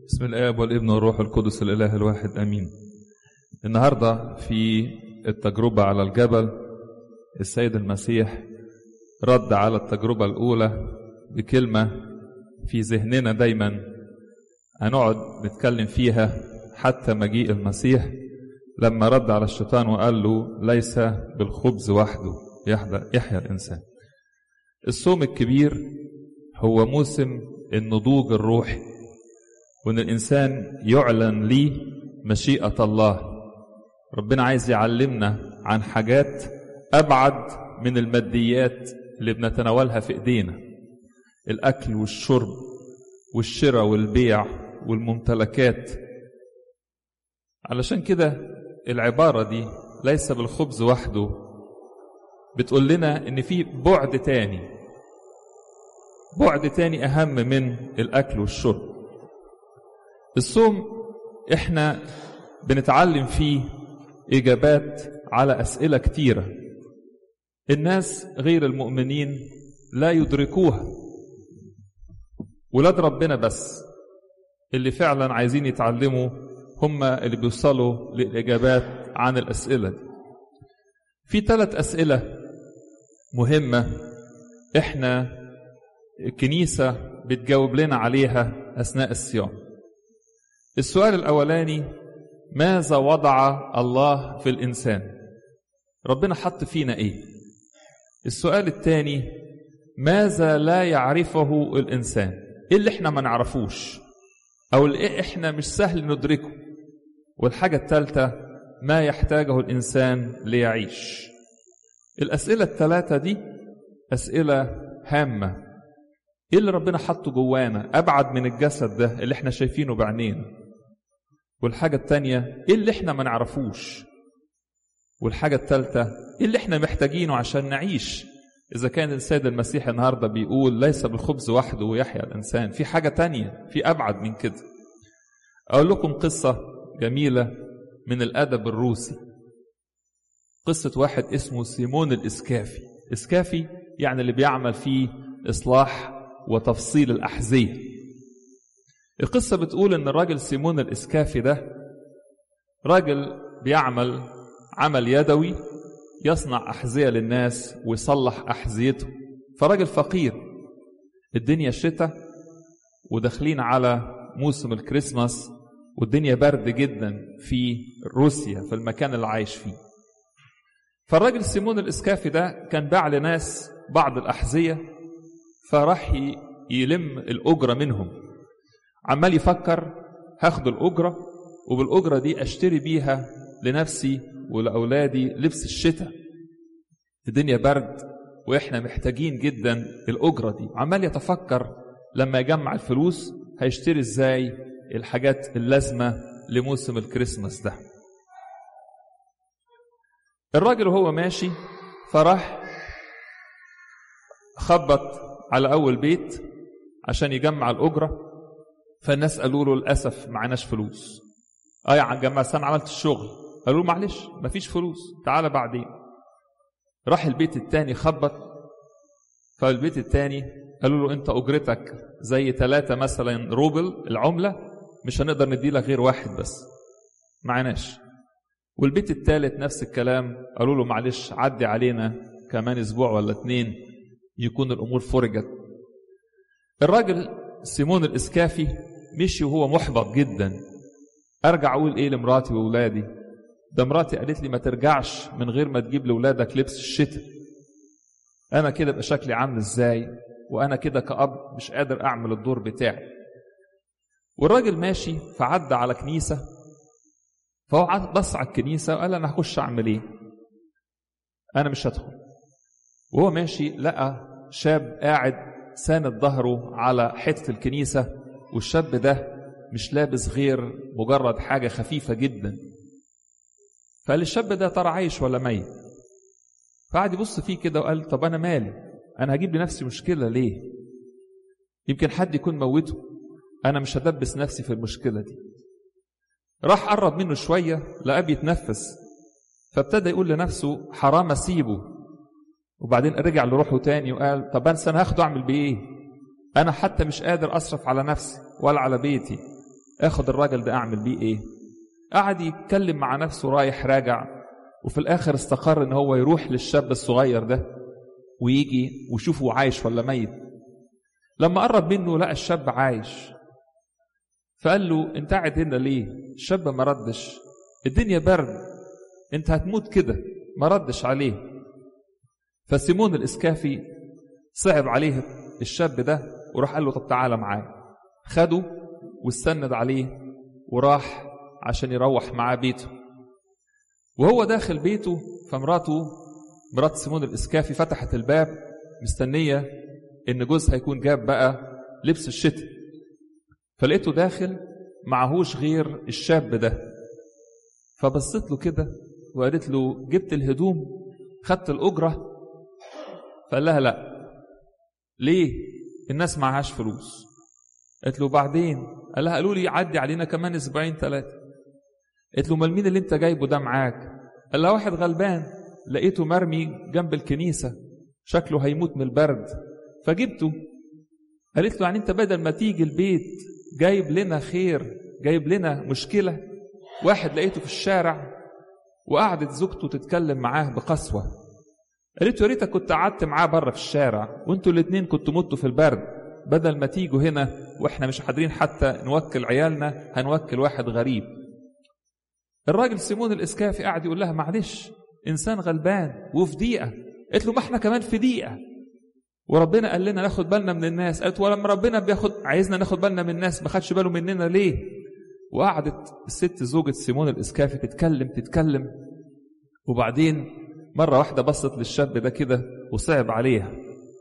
بسم الآب والابن والروح القدس الإله الواحد أمين النهاردة في التجربة على الجبل السيد المسيح رد على التجربة الأولى بكلمة في ذهننا دايما هنقعد نتكلم فيها حتى مجيء المسيح لما رد على الشيطان وقال له ليس بالخبز وحده يحيا الإنسان الصوم الكبير هو موسم النضوج الروحي وان الانسان يعلن ليه مشيئه الله ربنا عايز يعلمنا عن حاجات ابعد من الماديات اللي بنتناولها في ايدينا الاكل والشرب والشراء والبيع والممتلكات علشان كده العباره دي ليس بالخبز وحده بتقول لنا ان في بعد تاني بعد تاني اهم من الاكل والشرب الصوم احنا بنتعلم فيه اجابات على اسئله كتيره الناس غير المؤمنين لا يدركوها ولاد ربنا بس اللي فعلا عايزين يتعلموا هم اللي بيوصلوا للاجابات عن الاسئله دي في ثلاث اسئله مهمه احنا الكنيسه بتجاوب لنا عليها اثناء الصيام السؤال الأولاني ماذا وضع الله في الإنسان ربنا حط فينا إيه السؤال الثاني ماذا لا يعرفه الإنسان إيه اللي إحنا ما نعرفوش أو اللي إحنا مش سهل ندركه والحاجة الثالثة ما يحتاجه الإنسان ليعيش الأسئلة الثلاثة دي أسئلة هامة إيه اللي ربنا حطه جوانا أبعد من الجسد ده اللي إحنا شايفينه بعينينا والحاجة التانية ايه اللي احنا ما نعرفوش والحاجة التالتة ايه اللي احنا محتاجينه عشان نعيش اذا كان السيد المسيح النهاردة بيقول ليس بالخبز وحده يحيا الانسان في حاجة تانية في ابعد من كده اقول لكم قصة جميلة من الادب الروسي قصة واحد اسمه سيمون الاسكافي اسكافي يعني اللي بيعمل فيه اصلاح وتفصيل الاحذيه القصة بتقول إن الراجل سيمون الإسكافي ده راجل بيعمل عمل يدوي يصنع أحذية للناس ويصلح أحذيتهم فراجل فقير الدنيا شتاء وداخلين على موسم الكريسماس والدنيا برد جدا في روسيا في المكان اللي عايش فيه فالراجل سيمون الإسكافي ده كان باع لناس بعض الأحذية فراح يلم الأجرة منهم عمال يفكر هاخد الأجرة وبالأجرة دي أشتري بيها لنفسي ولأولادي لبس الشتاء الدنيا برد وإحنا محتاجين جدا الأجرة دي عمال يتفكر لما يجمع الفلوس هيشتري إزاي الحاجات اللازمة لموسم الكريسماس ده الراجل وهو ماشي فراح خبط على أول بيت عشان يجمع الأجرة فالناس قالوا له للاسف معناش فلوس اه يا جماعه انا عملت الشغل قالوا له معلش مفيش فلوس تعالى بعدين راح البيت التاني خبط فالبيت التاني قالوا له انت اجرتك زي ثلاثة مثلا روبل العملة مش هنقدر ندي لك غير واحد بس معناش والبيت التالت نفس الكلام قالوا له معلش عدي علينا كمان اسبوع ولا اتنين يكون الامور فرجت الراجل سيمون الاسكافي مشي وهو محبط جدا ارجع اقول ايه لمراتي واولادي ده مراتي قالت لي ما ترجعش من غير ما تجيب لاولادك لبس الشتاء انا كده بقى شكلي عامل ازاي وانا كده كاب مش قادر اعمل الدور بتاعي والراجل ماشي فعدى على كنيسه فهو بص على الكنيسه وقال انا هخش اعمل ايه انا مش هدخل وهو ماشي لقى شاب قاعد ساند ظهره على حته الكنيسه والشاب ده مش لابس غير مجرد حاجه خفيفه جدا فقال الشاب ده ترى عايش ولا ميت فقعد يبص فيه كده وقال طب انا مالي انا هجيب لنفسي مشكله ليه يمكن حد يكون موته انا مش هدبس نفسي في المشكله دي راح قرب منه شويه لقاه بيتنفس فابتدى يقول لنفسه حرام اسيبه وبعدين رجع لروحه تاني وقال طب انا هاخده اعمل بيه ايه انا حتى مش قادر اصرف على نفسي ولا على بيتي اخد الراجل ده اعمل بيه ايه قعد يتكلم مع نفسه رايح راجع وفي الاخر استقر ان هو يروح للشاب الصغير ده ويجي ويشوفه عايش ولا ميت لما قرب منه لقى الشاب عايش فقال له انت قاعد هنا ليه الشاب ما ردش الدنيا برد انت هتموت كده ما ردش عليه فسيمون الاسكافي صعب عليه الشاب ده وراح قال له طب تعالى معايا خده واستند عليه وراح عشان يروح معاه بيته وهو داخل بيته فمراته مرات سيمون الاسكافي فتحت الباب مستنيه ان جوزها يكون جاب بقى لبس الشتاء فلقيته داخل معهوش غير الشاب ده فبصيت له كده وقالت له جبت الهدوم خدت الأجرة فقال لها لا ليه الناس معهاش فلوس قالت له بعدين قال لها قالوا لي عدي علينا كمان اسبوعين ثلاثة قالت له امال مين اللي انت جايبه ده معاك قال لها واحد غلبان لقيته مرمي جنب الكنيسة شكله هيموت من البرد فجبته قالت له يعني انت بدل ما تيجي البيت جايب لنا خير جايب لنا مشكلة واحد لقيته في الشارع وقعدت زوجته تتكلم معاه بقسوة قالت له يا ريتك كنت قعدت معاه بره في الشارع وانتوا الاتنين كنتوا متوا في البرد بدل ما تيجوا هنا واحنا مش قادرين حتى نوكل عيالنا هنوكل واحد غريب الراجل سيمون الاسكافي قاعد يقول لها معلش انسان غلبان وفي دقيقه قالت له ما احنا كمان في دقيقه وربنا قال لنا ناخد بالنا من الناس قالت ولما ربنا بياخد عايزنا ناخد بالنا من الناس ما خدش باله مننا ليه وقعدت الست زوجة سيمون الاسكافي تتكلم تتكلم وبعدين مرة واحدة بصت للشاب ده كده وصعب عليها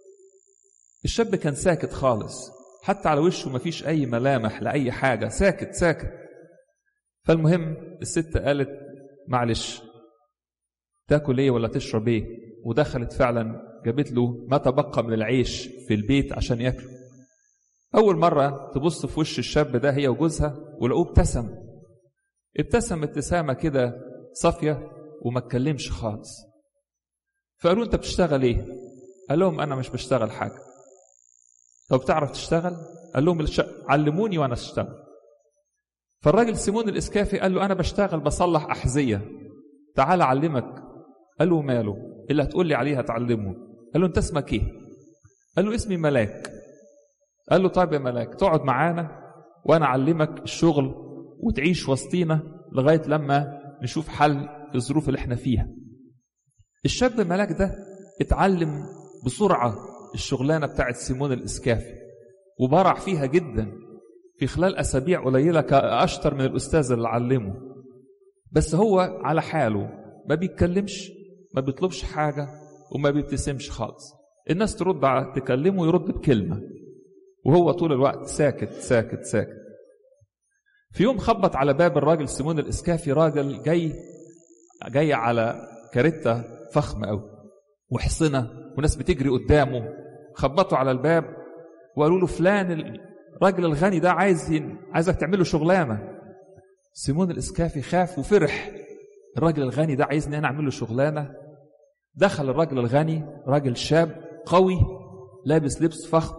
الشاب كان ساكت خالص حتى على وشه مفيش أي ملامح لأي حاجة ساكت ساكت فالمهم الست قالت معلش تاكل ايه ولا تشرب ايه ودخلت فعلا جابت له ما تبقى من العيش في البيت عشان ياكله اول مره تبص في وش الشاب ده هي وجوزها ولقوه ابتسم ابتسم ابتسامه كده صافيه وما اتكلمش خالص فقالوا انت بتشتغل ايه قال لهم انا مش بشتغل حاجه طب بتعرف تشتغل قال لهم علموني وانا اشتغل فالراجل سيمون الاسكافي قال له انا بشتغل بصلح احذيه تعال اعلمك قال له ماله اللي هتقول لي عليه هتعلمه قال له انت اسمك ايه قال له اسمي ملاك قال له طيب يا ملاك تقعد معانا وانا اعلمك الشغل وتعيش وسطينا لغايه لما نشوف حل في الظروف اللي احنا فيها الشاب ملاك ده اتعلم بسرعه الشغلانه بتاعت سيمون الاسكافي وبرع فيها جدا في خلال اسابيع قليله اشطر من الاستاذ اللي علمه بس هو على حاله ما بيتكلمش ما بيطلبش حاجه وما بيبتسمش خالص الناس ترد على تكلمه يرد بكلمه وهو طول الوقت ساكت ساكت ساكت في يوم خبط على باب الراجل سيمون الاسكافي راجل جاي جاي على كاريتا فخمه قوي وحصنه وناس بتجري قدامه خبطوا على الباب وقالوا له فلان الراجل الغني ده عايز عايزك تعمل له شغلانه سيمون الاسكافي خاف وفرح الراجل الغني ده عايزني انا اعمل له شغلانه دخل الراجل الغني راجل شاب قوي لابس لبس فخم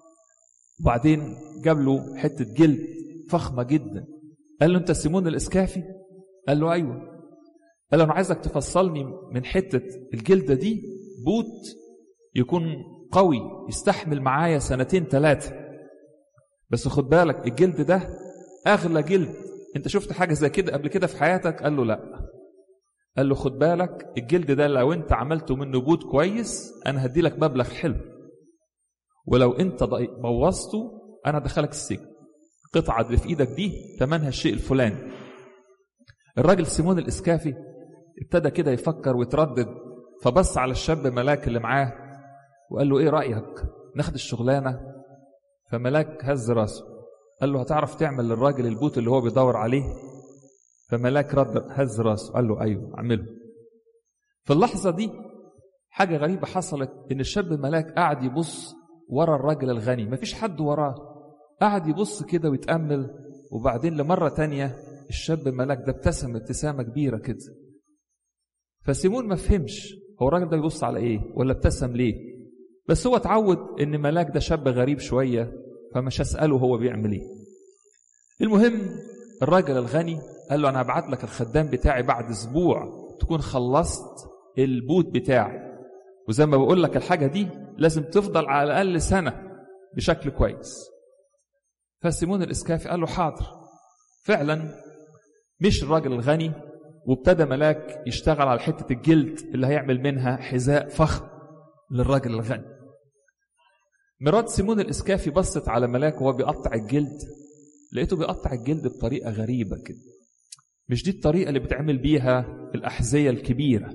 وبعدين جاب له حته جلد فخمه جدا قال له انت سيمون الاسكافي قال له ايوه قال له انا عايزك تفصلني من حته الجلده دي بوت يكون قوي يستحمل معايا سنتين ثلاثه بس خد بالك الجلد ده اغلى جلد انت شفت حاجه زي كده قبل كده في حياتك قال له لا قال له خد بالك الجلد ده لو انت عملته منه بوت كويس انا هدي لك مبلغ حلو ولو انت بوظته انا ادخلك السجن القطعه اللي في ايدك دي ثمنها الشيء الفلاني الراجل سيمون الاسكافي ابتدى كده يفكر ويتردد فبص على الشاب ملاك اللي معاه وقال له ايه رايك ناخد الشغلانه فملاك هز راسه قال له هتعرف تعمل للراجل البوت اللي هو بيدور عليه فملاك رد هز راسه قال له ايوه اعمله في اللحظه دي حاجه غريبه حصلت ان الشاب ملاك قعد يبص ورا الراجل الغني مفيش حد وراه قعد يبص كده ويتامل وبعدين لمره تانية الشاب ملاك ده ابتسم ابتسامه كبيره كده فسيمون ما فهمش هو الراجل ده بيبص على ايه ولا ابتسم ليه بس هو اتعود ان ملاك ده شاب غريب شويه فمش هساله هو بيعمل ايه المهم الراجل الغني قال له انا هبعت لك الخدام بتاعي بعد اسبوع تكون خلصت البوت بتاعي وزي ما بقول لك الحاجه دي لازم تفضل على الاقل سنه بشكل كويس فسيمون الاسكافي قال له حاضر فعلا مش الراجل الغني وابتدى ملاك يشتغل على حته الجلد اللي هيعمل منها حذاء فخم للراجل الغني مرات سيمون الاسكافي بصت على ملاك وهو بيقطع الجلد لقيته بيقطع الجلد بطريقه غريبه كده مش دي الطريقه اللي بتعمل بيها الاحذيه الكبيره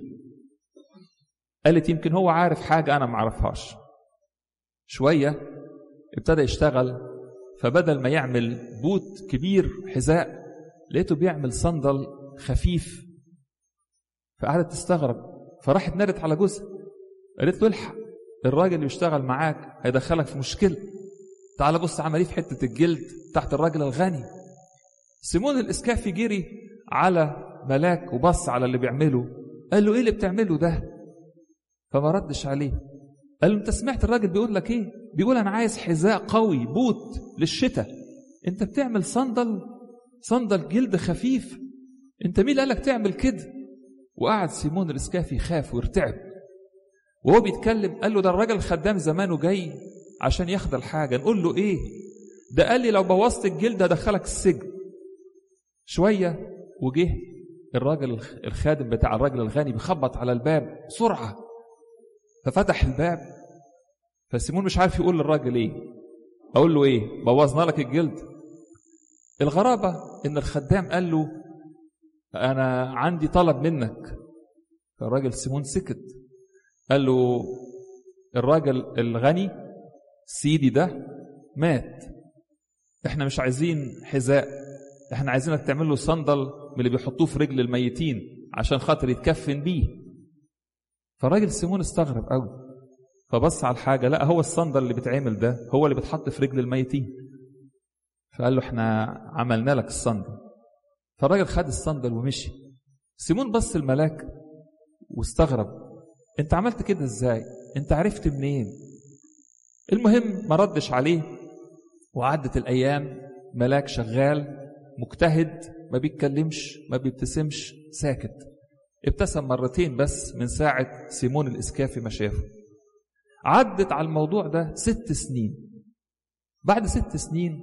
قالت يمكن هو عارف حاجه انا ما اعرفهاش شويه ابتدى يشتغل فبدل ما يعمل بوت كبير حذاء لقيته بيعمل صندل خفيف فقعدت تستغرب فراحت نادت على جوزها قالت له الحق الراجل اللي بيشتغل معاك هيدخلك في مشكله تعال بص عمل ايه في حته الجلد تحت الراجل الغني سيمون الاسكافي جري على ملاك وبص على اللي بيعمله قال له ايه اللي بتعمله ده فما ردش عليه قال له انت سمعت الراجل بيقول لك ايه بيقول انا عايز حذاء قوي بوت للشتاء انت بتعمل صندل صندل جلد خفيف انت مين قالك تعمل كده وقعد سيمون الاسكافي خاف وارتعب وهو بيتكلم قال له ده الراجل خدام زمانه جاي عشان ياخد الحاجه نقول له ايه ده قال لي لو بوظت الجلد هدخلك السجن شويه وجه الراجل الخادم بتاع الراجل الغني بيخبط على الباب بسرعه ففتح الباب فسيمون مش عارف يقول للراجل ايه اقول له ايه بوظنا لك الجلد الغرابه ان الخدام قال له انا عندي طلب منك فالراجل سيمون سكت قال له الراجل الغني سيدي ده مات احنا مش عايزين حذاء احنا عايزينك تعمل له صندل من اللي بيحطوه في رجل الميتين عشان خاطر يتكفن بيه فالراجل سيمون استغرب قوي فبص على الحاجه لا هو الصندل اللي بيتعمل ده هو اللي بيتحط في رجل الميتين فقال له احنا عملنا لك الصندل فالراجل خد الصندل ومشي سيمون بص الملاك واستغرب انت عملت كده ازاي انت عرفت منين المهم ما ردش عليه وعدت الايام ملاك شغال مجتهد ما بيتكلمش ما بيبتسمش ساكت ابتسم مرتين بس من ساعة سيمون الإسكافي ما شافه عدت على الموضوع ده ست سنين بعد ست سنين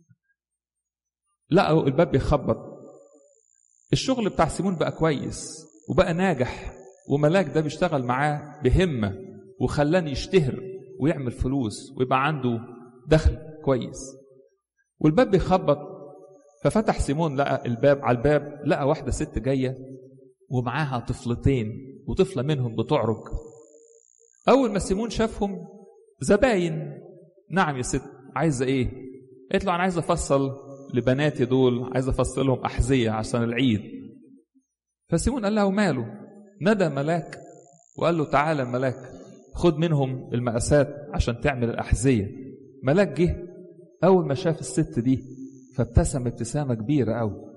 لقوا الباب بيخبط الشغل بتاع سيمون بقى كويس وبقى ناجح وملاك ده بيشتغل معاه بهمة وخلاني يشتهر ويعمل فلوس ويبقى عنده دخل كويس والباب بيخبط ففتح سيمون لقى الباب على الباب لقى واحدة ست جاية ومعاها طفلتين وطفلة منهم بتعرج أول ما سيمون شافهم زباين نعم يا ست عايزة إيه؟ قالت له أنا عايز أفصل لبناتي دول عايز أفصلهم أحذية عشان العيد فسيمون قال له وماله ندى ملاك وقال له تعالى ملاك خد منهم المقاسات عشان تعمل الأحذية ملاك جه أول ما شاف الست دي فابتسم ابتسامة كبيرة أوي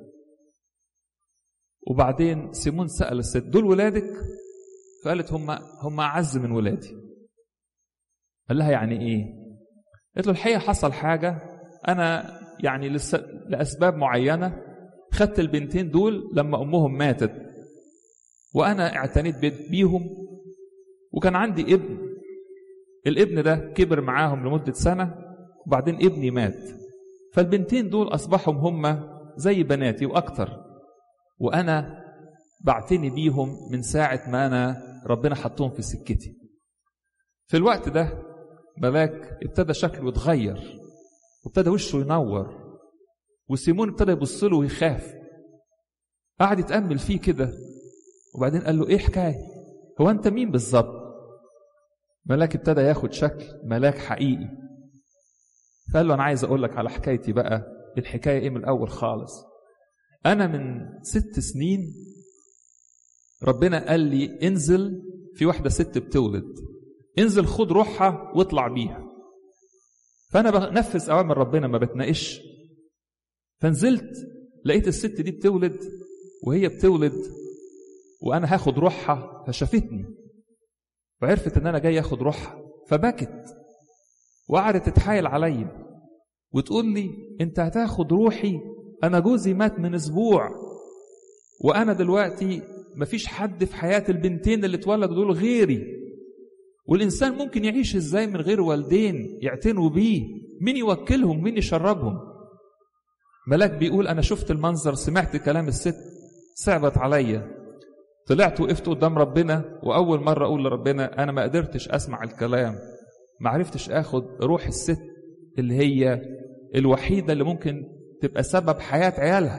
وبعدين سيمون سأل الست دول ولادك فقالت هم هم أعز من ولادي قال لها يعني إيه قالت له الحقيقة حصل حاجة أنا يعني لس... لأسباب معينة خدت البنتين دول لما أمهم ماتت وأنا اعتنيت بيهم وكان عندي ابن الابن ده كبر معاهم لمدة سنة وبعدين ابني مات فالبنتين دول أصبحوا هم زي بناتي وأكتر وأنا بعتني بيهم من ساعة ما أنا ربنا حطهم في سكتي في الوقت ده ملاك ابتدى شكله يتغير وابتدى وشه ينور وسيمون ابتدى يبص له ويخاف قعد يتأمل فيه كده وبعدين قال له ايه حكاية هو انت مين بالظبط ملاك ابتدى ياخد شكل ملاك حقيقي فقال له انا عايز اقول لك على حكايتي بقى الحكاية ايه من الاول خالص انا من ست سنين ربنا قال لي انزل في واحدة ست بتولد انزل خد روحها واطلع بيها فانا بنفذ اوامر ربنا ما بتناقش فنزلت لقيت الست دي بتولد وهي بتولد وانا هاخد روحها فشافتني وعرفت ان انا جاي اخد روحها فبكت وقعدت تتحايل عليا وتقول لي انت هتاخد روحي انا جوزي مات من اسبوع وانا دلوقتي مفيش حد في حياة البنتين اللي اتولدوا دول غيري والإنسان ممكن يعيش إزاي من غير والدين يعتنوا بيه مين يوكلهم مين يشربهم ملاك بيقول أنا شفت المنظر سمعت كلام الست صعبت عليا طلعت وقفت قدام ربنا وأول مرة أقول لربنا أنا ما قدرتش أسمع الكلام ما عرفتش أخد روح الست اللي هي الوحيدة اللي ممكن تبقى سبب حياة عيالها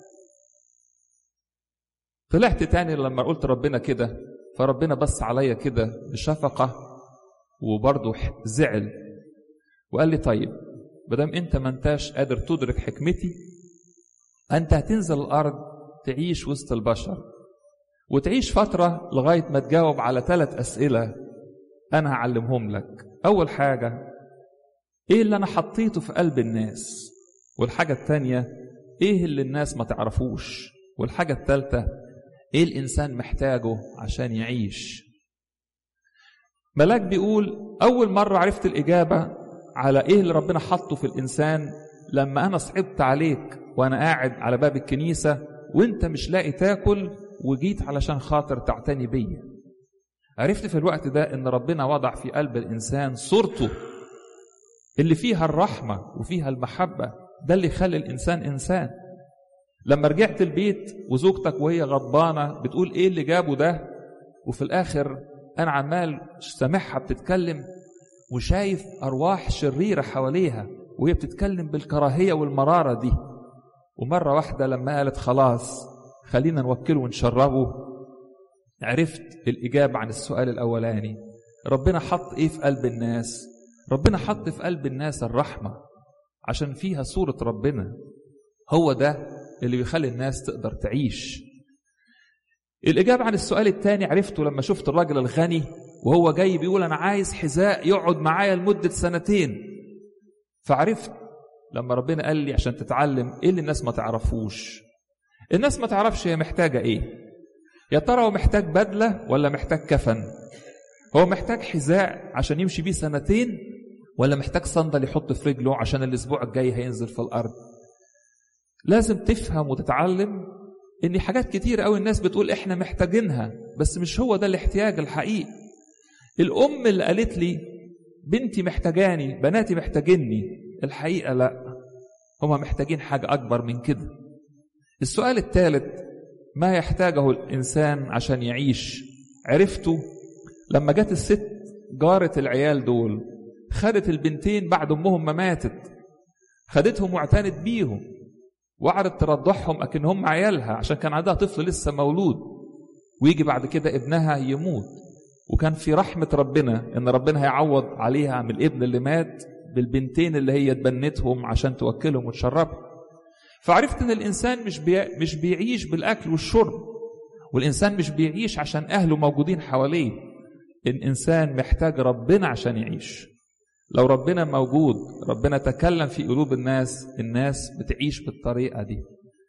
طلعت تاني لما قلت ربنا كده فربنا بص عليا كده بشفقة وبرضه زعل وقال لي طيب مادام انت ما انتاش قادر تدرك حكمتي انت هتنزل الارض تعيش وسط البشر وتعيش فترة لغاية ما تجاوب على ثلاث أسئلة أنا هعلمهم لك أول حاجة إيه اللي أنا حطيته في قلب الناس والحاجة الثانية إيه اللي الناس ما تعرفوش والحاجة الثالثة ايه الانسان محتاجه عشان يعيش ملاك بيقول اول مره عرفت الاجابه على ايه اللي ربنا حطه في الانسان لما انا صعبت عليك وانا قاعد على باب الكنيسه وانت مش لاقي تاكل وجيت علشان خاطر تعتني بيا عرفت في الوقت ده ان ربنا وضع في قلب الانسان صورته اللي فيها الرحمه وفيها المحبه ده اللي يخلي الانسان انسان لما رجعت البيت وزوجتك وهي غضبانه بتقول ايه اللي جابه ده وفي الاخر انا عمال سامعها بتتكلم وشايف ارواح شريره حواليها وهي بتتكلم بالكراهيه والمراره دي ومره واحده لما قالت خلاص خلينا نوكله ونشربه عرفت الاجابه عن السؤال الاولاني ربنا حط ايه في قلب الناس ربنا حط في قلب الناس الرحمه عشان فيها صوره ربنا هو ده اللي بيخلي الناس تقدر تعيش الإجابة عن السؤال الثاني عرفته لما شفت الراجل الغني وهو جاي بيقول أنا عايز حذاء يقعد معايا لمدة سنتين فعرفت لما ربنا قال لي عشان تتعلم إيه اللي الناس ما تعرفوش الناس ما تعرفش هي محتاجة إيه يا ترى هو محتاج بدلة ولا محتاج كفن هو محتاج حذاء عشان يمشي بيه سنتين ولا محتاج صندل يحط في رجله عشان الأسبوع الجاي هينزل في الأرض لازم تفهم وتتعلم ان حاجات كتير قوي الناس بتقول احنا محتاجينها بس مش هو ده الاحتياج الحقيقي الام اللي قالت لي بنتي محتاجاني بناتي محتاجيني الحقيقه لا هما محتاجين حاجه اكبر من كده السؤال الثالث ما يحتاجه الانسان عشان يعيش عرفته لما جت الست جارة العيال دول خدت البنتين بعد امهم ما ماتت خدتهم واعتنت بيهم وقعدت ترضعهم اكن هم عيالها عشان كان عندها طفل لسه مولود ويجي بعد كده ابنها يموت وكان في رحمة ربنا ان ربنا هيعوض عليها من الابن اللي مات بالبنتين اللي هي اتبنتهم عشان توكلهم وتشربهم فعرفت ان الانسان مش بي... مش بيعيش بالاكل والشرب والانسان مش بيعيش عشان اهله موجودين حواليه الانسان محتاج ربنا عشان يعيش لو ربنا موجود ربنا تكلم في قلوب الناس الناس بتعيش بالطريقة دي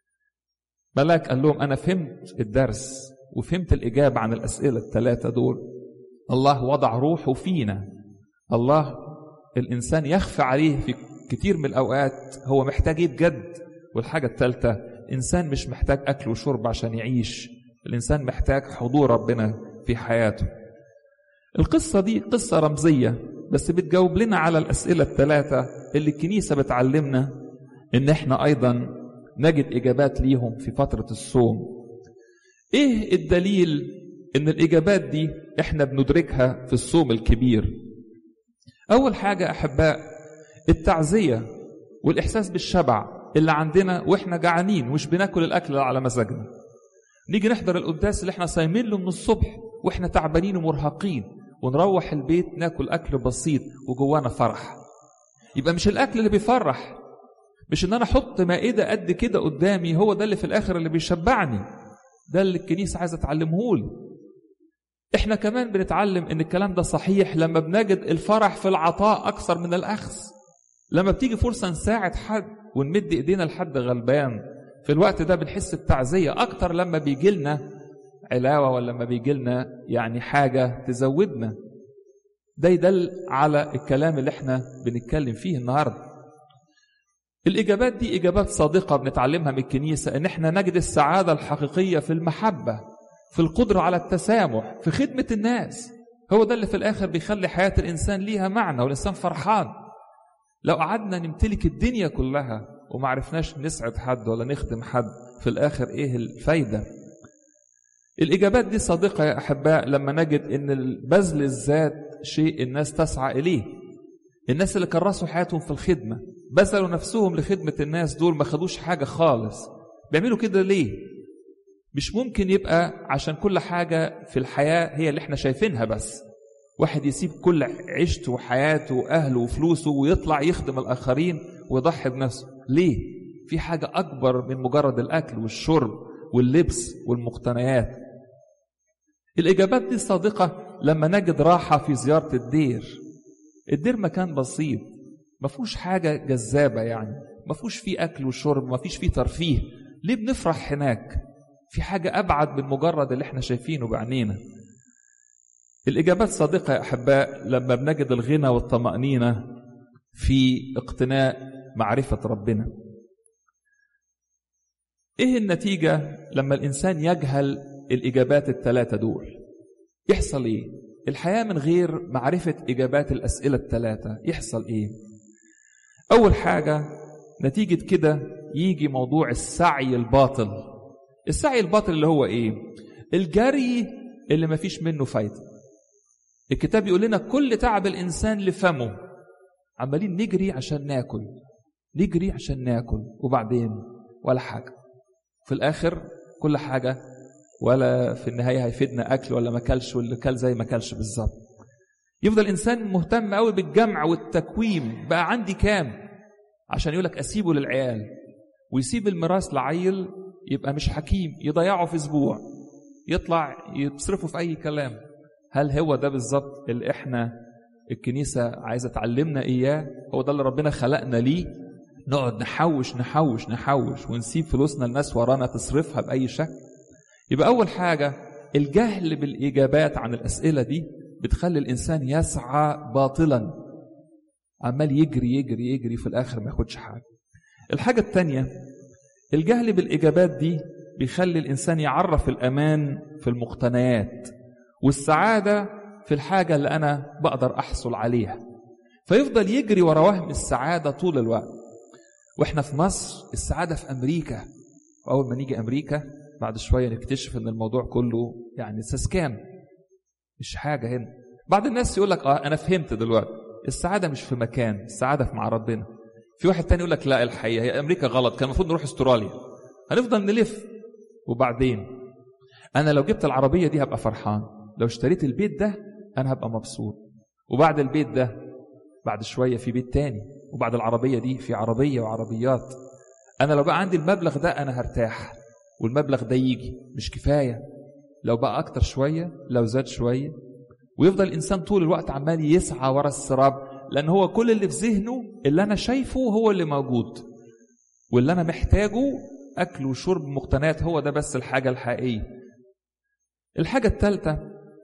ملاك قال لهم أنا فهمت الدرس وفهمت الإجابة عن الأسئلة الثلاثة دول الله وضع روحه فينا الله الإنسان يخفى عليه في كتير من الأوقات هو محتاج إيه بجد والحاجة الثالثة إنسان مش محتاج أكل وشرب عشان يعيش الإنسان محتاج حضور ربنا في حياته القصة دي قصة رمزية بس بتجاوب لنا على الأسئلة الثلاثة اللي الكنيسة بتعلمنا إن إحنا أيضا نجد إجابات ليهم في فترة الصوم إيه الدليل إن الإجابات دي إحنا بندركها في الصوم الكبير أول حاجة أحباء التعزية والإحساس بالشبع اللي عندنا وإحنا جعانين ومش بناكل الأكل على مزاجنا نيجي نحضر القداس اللي إحنا صايمين له من الصبح وإحنا تعبانين ومرهقين ونروح البيت ناكل اكل بسيط وجوانا فرح يبقى مش الاكل اللي بيفرح مش ان انا احط مائده قد كده قدامي هو ده اللي في الاخر اللي بيشبعني ده اللي الكنيسه عايزه تعلمهولي احنا كمان بنتعلم ان الكلام ده صحيح لما بنجد الفرح في العطاء اكثر من الاخذ لما بتيجي فرصه نساعد حد ونمد ايدينا لحد غلبان في الوقت ده بنحس بتعزيه اكتر لما بيجي لنا علاوة ولا ما بيجي لنا يعني حاجة تزودنا ده يدل على الكلام اللي احنا بنتكلم فيه النهاردة الإجابات دي إجابات صادقة بنتعلمها من الكنيسة إن إحنا نجد السعادة الحقيقية في المحبة في القدرة على التسامح في خدمة الناس هو ده اللي في الآخر بيخلي حياة الإنسان ليها معنى والإنسان فرحان لو قعدنا نمتلك الدنيا كلها وما عرفناش نسعد حد ولا نخدم حد في الآخر إيه الفايدة الإجابات دي صادقة يا أحباء لما نجد إن بذل الذات شيء الناس تسعى إليه الناس اللي كرسوا حياتهم في الخدمة بذلوا نفسهم لخدمة الناس دول ما خدوش حاجة خالص بيعملوا كده ليه مش ممكن يبقى عشان كل حاجة في الحياة هي اللي احنا شايفينها بس واحد يسيب كل عيشته وحياته وأهله وفلوسه ويطلع يخدم الآخرين ويضحي بنفسه ليه؟ في حاجة أكبر من مجرد الأكل والشرب واللبس والمقتنيات الإجابات دي صادقة لما نجد راحة في زيارة الدير الدير مكان بسيط ما فيهوش حاجة جذابة يعني ما فيهوش فيه أكل وشرب ما فيش فيه ترفيه ليه بنفرح هناك في حاجة أبعد من مجرد اللي احنا شايفينه بعينينا الإجابات صادقة يا أحباء لما بنجد الغنى والطمأنينة في اقتناء معرفة ربنا إيه النتيجة لما الإنسان يجهل الإجابات الثلاثة دول يحصل إيه الحياة من غير معرفة إجابات الأسئلة الثلاثة يحصل إيه أول حاجة نتيجة كده يجي موضوع السعي الباطل السعي الباطل اللي هو إيه الجري اللي ما فيش منه فايدة الكتاب يقول لنا كل تعب الإنسان لفمه عمالين نجري عشان ناكل نجري عشان ناكل وبعدين ولا حاجة في الآخر كل حاجة ولا في النهاية هيفيدنا أكل ولا ما كلش واللي كل زي ما كلش بالظبط يفضل الإنسان مهتم قوي بالجمع والتكويم بقى عندي كام عشان يقولك أسيبه للعيال ويسيب الميراث لعيل يبقى مش حكيم يضيعه في أسبوع يطلع يصرفه في أي كلام هل هو ده بالظبط اللي احنا الكنيسة عايزة تعلمنا إياه هو ده اللي ربنا خلقنا ليه نقعد نحوش نحوش نحوش ونسيب فلوسنا الناس ورانا تصرفها بأي شكل يبقى أول حاجة الجهل بالإجابات عن الأسئلة دي بتخلي الإنسان يسعى باطلا عمال يجري يجري يجري في الآخر ما ياخدش حاجة الحاجة التانية الجهل بالإجابات دي بيخلي الإنسان يعرف الأمان في المقتنيات والسعادة في الحاجة اللي أنا بقدر أحصل عليها فيفضل يجري ورا وهم السعادة طول الوقت وإحنا في مصر السعادة في أمريكا وأول ما نيجي أمريكا بعد شوية نكتشف إن الموضوع كله يعني سسكام مش حاجة هنا بعض الناس يقول لك آه أنا فهمت دلوقتي السعادة مش في مكان السعادة في مع ربنا في واحد تاني يقول لك لا الحقيقة هي أمريكا غلط كان المفروض نروح استراليا هنفضل نلف وبعدين أنا لو جبت العربية دي هبقى فرحان لو اشتريت البيت ده أنا هبقى مبسوط وبعد البيت ده بعد شوية في بيت تاني وبعد العربية دي في عربية وعربيات أنا لو بقى عندي المبلغ ده أنا هرتاح والمبلغ ده يجي مش كفاية لو بقى أكتر شوية لو زاد شوية ويفضل الإنسان طول الوقت عمال يسعى ورا السراب لأن هو كل اللي في ذهنه اللي أنا شايفه هو اللي موجود واللي أنا محتاجه أكل وشرب مقتنيات هو ده بس الحاجة الحقيقية الحاجة الثالثة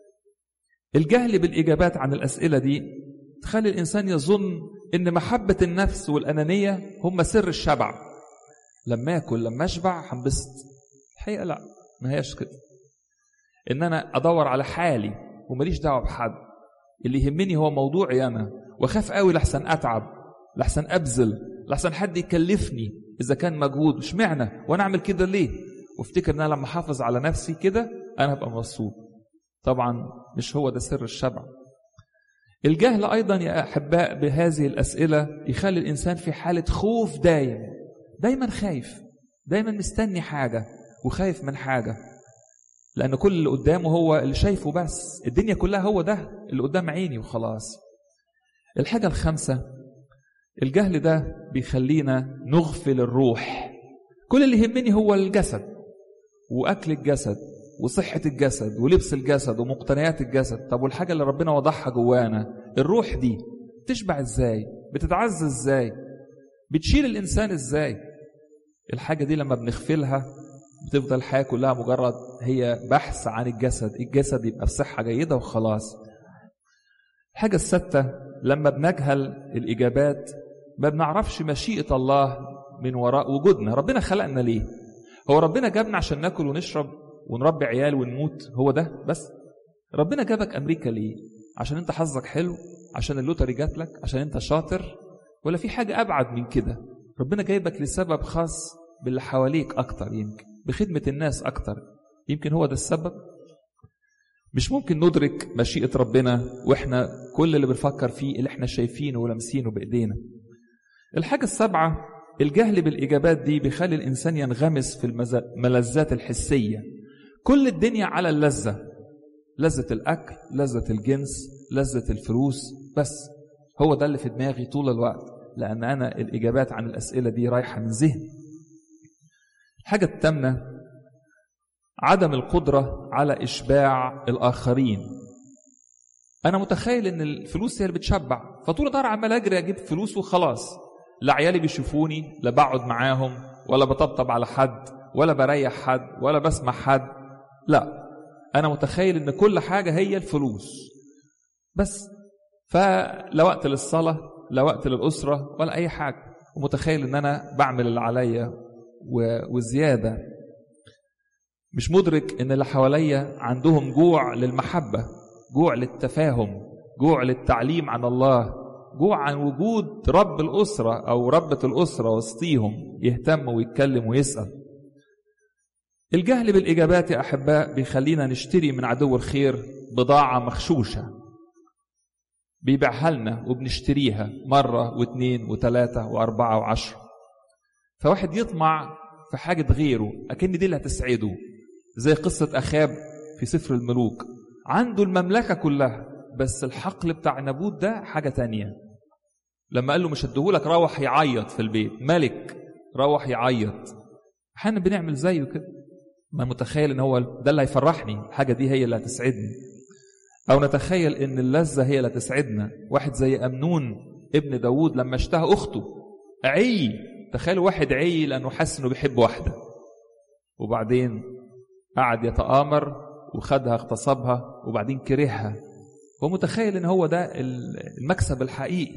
الجهل بالإجابات عن الأسئلة دي تخلي الإنسان يظن إن محبة النفس والأنانية هم سر الشبع لما أكل لما أشبع هنبسط الحقيقة لا ما هيش كده إن أنا أدور على حالي ومليش دعوة بحد اللي يهمني هو موضوعي أنا وأخاف قوي لحسن أتعب لحسن أبذل لحسن حد يكلفني إذا كان مجهود مش معنى وأنا أعمل كده ليه وافتكر إن أنا لما أحافظ على نفسي كده أنا هبقى مبسوط طبعا مش هو ده سر الشبع الجهل أيضا يا أحباء بهذه الأسئلة يخلي الإنسان في حالة خوف دايم دايما خايف دايما مستني حاجة وخايف من حاجة لأن كل اللي قدامه هو اللي شايفه بس الدنيا كلها هو ده اللي قدام عيني وخلاص الحاجة الخامسة الجهل ده بيخلينا نغفل الروح كل اللي يهمني هو الجسد وأكل الجسد وصحة الجسد ولبس الجسد ومقتنيات الجسد طب والحاجة اللي ربنا وضعها جوانا الروح دي تشبع ازاي بتتعزى ازاي بتشيل الإنسان ازاي الحاجة دي لما بنغفلها بتفضل الحياة كلها مجرد هي بحث عن الجسد الجسد يبقى بصحة جيدة وخلاص الحاجة الستة لما بنجهل الإجابات ما بنعرفش مشيئة الله من وراء وجودنا ربنا خلقنا ليه هو ربنا جابنا عشان ناكل ونشرب ونربي عيال ونموت هو ده بس ربنا جابك امريكا ليه عشان انت حظك حلو عشان اللوتري جات لك عشان انت شاطر ولا في حاجه ابعد من كده ربنا جايبك لسبب خاص باللي حواليك اكتر يمكن بخدمه الناس اكتر يمكن هو ده السبب مش ممكن ندرك مشيئة ربنا واحنا كل اللي بنفكر فيه اللي احنا شايفينه ولمسينه بايدينا. الحاجة السابعة الجهل بالإجابات دي بيخلي الإنسان ينغمس في الملذات الحسية. كل الدنيا على اللذة. لذة الأكل، لذة الجنس، لذة الفلوس، بس هو ده اللي في دماغي طول الوقت لأن أنا الإجابات عن الأسئلة دي رايحة من ذهني. الحاجة الثامنة عدم القدرة على إشباع الآخرين أنا متخيل إن الفلوس هي اللي بتشبع فطول النهار عمال أجري أجيب فلوس وخلاص لا عيالي بيشوفوني لا بقعد معاهم ولا بطبطب على حد ولا بريح حد ولا بسمع حد لا أنا متخيل إن كل حاجة هي الفلوس بس فلا وقت للصلاة لا وقت للأسرة ولا أي حاجة ومتخيل إن أنا بعمل اللي عليا وزيادة مش مدرك ان اللي حواليا عندهم جوع للمحبه جوع للتفاهم جوع للتعليم عن الله جوع عن وجود رب الاسره او ربه الاسره وسطيهم يهتم ويتكلم ويسال الجهل بالاجابات يا احباء بيخلينا نشتري من عدو الخير بضاعه مغشوشه بيبيعها لنا وبنشتريها مره واثنين وثلاثه واربعه وعشره فواحد يطمع في حاجه غيره اكن دي اللي هتسعده زي قصة أخاب في سفر الملوك عنده المملكة كلها بس الحقل بتاع نابوت ده حاجة تانية لما قال له مش هديهولك روح يعيط في البيت ملك روح يعيط احيانا بنعمل زيه كده ما متخيل ان هو ده اللي هيفرحني الحاجة دي هي اللي هتسعدني او نتخيل ان اللذة هي اللي هتسعدنا واحد زي امنون ابن داود لما اشتهى اخته عي تخيلوا واحد عي لانه حس انه بيحب واحده وبعدين قعد يتآمر وخدها اغتصبها وبعدين كرهها هو متخيل ان هو ده المكسب الحقيقي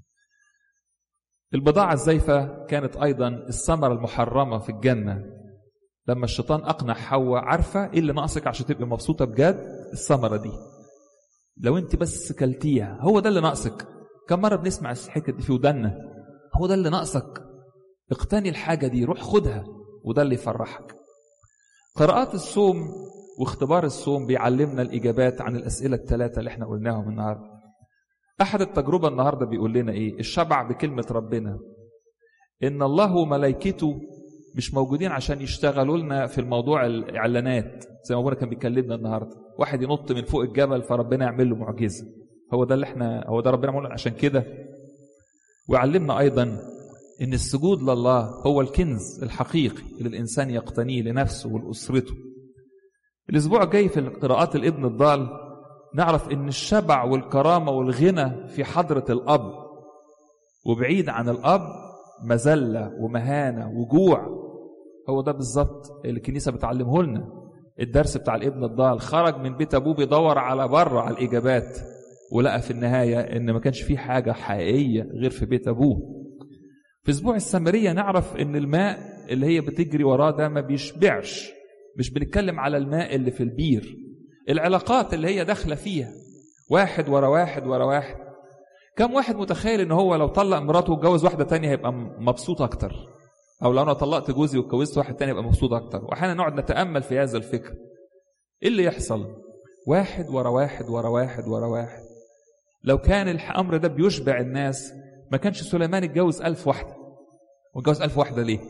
البضاعة الزيفة كانت أيضا الثمرة المحرمة في الجنة لما الشيطان أقنع حواء عارفة إيه اللي ناقصك عشان تبقي مبسوطة بجد الثمرة دي لو أنت بس كلتيها هو ده اللي ناقصك كم مرة بنسمع الحكاية دي في ودنا هو ده اللي ناقصك اقتني الحاجة دي روح خدها وده اللي يفرحك قراءات الصوم واختبار الصوم بيعلمنا الإجابات عن الأسئلة الثلاثة اللي احنا قلناهم النهاردة أحد التجربة النهاردة بيقول لنا إيه الشبع بكلمة ربنا إن الله وملائكته مش موجودين عشان يشتغلوا لنا في الموضوع الإعلانات زي ما أبونا كان بيكلمنا النهاردة واحد ينط من فوق الجبل فربنا يعمل له معجزة هو ده اللي احنا هو ده ربنا عمله عشان كده ويعلمنا أيضا إن السجود لله هو الكنز الحقيقي اللي الإنسان يقتنيه لنفسه ولأسرته. الأسبوع الجاي في قراءات الابن الضال نعرف إن الشبع والكرامة والغنى في حضرة الأب وبعيد عن الأب مذلة ومهانة وجوع هو ده بالظبط اللي الكنيسة بتعلمه لنا الدرس بتاع الابن الضال خرج من بيت أبوه بيدور على بره على الإجابات ولقى في النهاية إن ما كانش فيه حاجة حقيقية غير في بيت أبوه في اسبوع السامريه نعرف ان الماء اللي هي بتجري وراه ده ما بيشبعش مش بنتكلم على الماء اللي في البير العلاقات اللي هي داخله فيها واحد ورا واحد ورا واحد كم واحد متخيل ان هو لو طلق مراته واتجوز واحده تانية هيبقى مبسوط اكتر او لو انا طلقت جوزي واتجوزت واحد تاني يبقى مبسوط اكتر واحيانا نقعد نتامل في هذا الفكر ايه اللي يحصل واحد ورا واحد ورا واحد ورا واحد لو كان الامر ده بيشبع الناس ما كانش سليمان اتجوز ألف واحدة واتجوز ألف واحدة ليه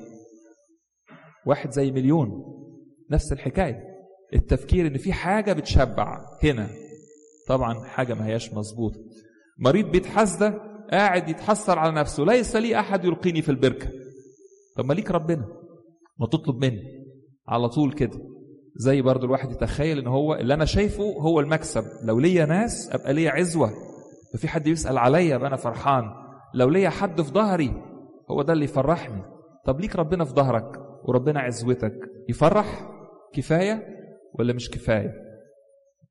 واحد زي مليون نفس الحكاية التفكير ان في حاجة بتشبع هنا طبعا حاجة ما هياش مظبوطة مريض بيت حسدة قاعد يتحسر على نفسه ليس لي أحد يلقيني في البركة طب ما ليك ربنا ما تطلب مني على طول كده زي برضو الواحد يتخيل ان هو اللي انا شايفه هو المكسب لو ليا ناس ابقى ليا عزوه وفي حد يسال عليا ابقى انا فرحان لو ليا حد في ظهري هو ده اللي يفرحني طب ليك ربنا في ظهرك وربنا عزوتك يفرح كفايه ولا مش كفايه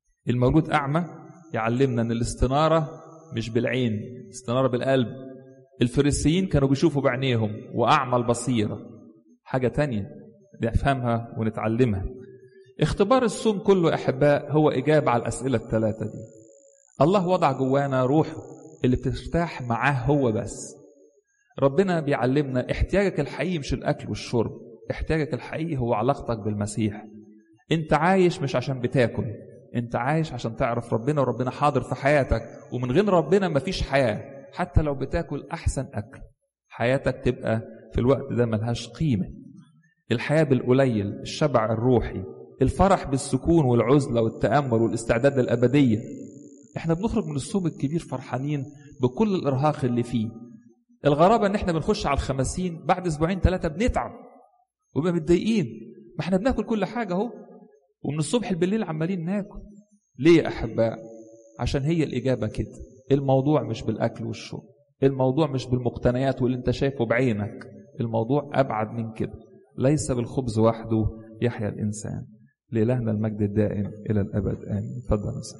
المولود اعمى يعلمنا ان الاستناره مش بالعين استناره بالقلب الفريسيين كانوا بيشوفوا بعينيهم وأعمى البصيرة حاجة تانية نفهمها ونتعلمها اختبار الصوم كله أحباء هو إجابة على الأسئلة الثلاثة دي الله وضع جوانا روحه اللي بترتاح معاه هو بس ربنا بيعلمنا احتياجك الحقيقي مش الأكل والشرب احتياجك الحقيقي هو علاقتك بالمسيح انت عايش مش عشان بتاكل انت عايش عشان تعرف ربنا وربنا حاضر في حياتك ومن غير ربنا مفيش حياة حتى لو بتاكل أحسن أكل حياتك تبقى في الوقت ده ملهاش قيمة الحياة بالقليل الشبع الروحي الفرح بالسكون والعزلة والتأمل والاستعداد للأبدية احنا بنخرج من الصوم الكبير فرحانين بكل الإرهاق اللي فيه الغرابة ان احنا بنخش على الخمسين بعد اسبوعين ثلاثة بنتعب وبقى متضايقين ما احنا بناكل كل حاجة اهو ومن الصبح بالليل عمالين ناكل ليه يا أحباء عشان هي الإجابة كده الموضوع مش بالأكل والشرب الموضوع مش بالمقتنيات واللي انت شايفه بعينك الموضوع أبعد من كده ليس بالخبز وحده يحيا الإنسان لإلهنا المجد الدائم إلى الأبد آمين تفضل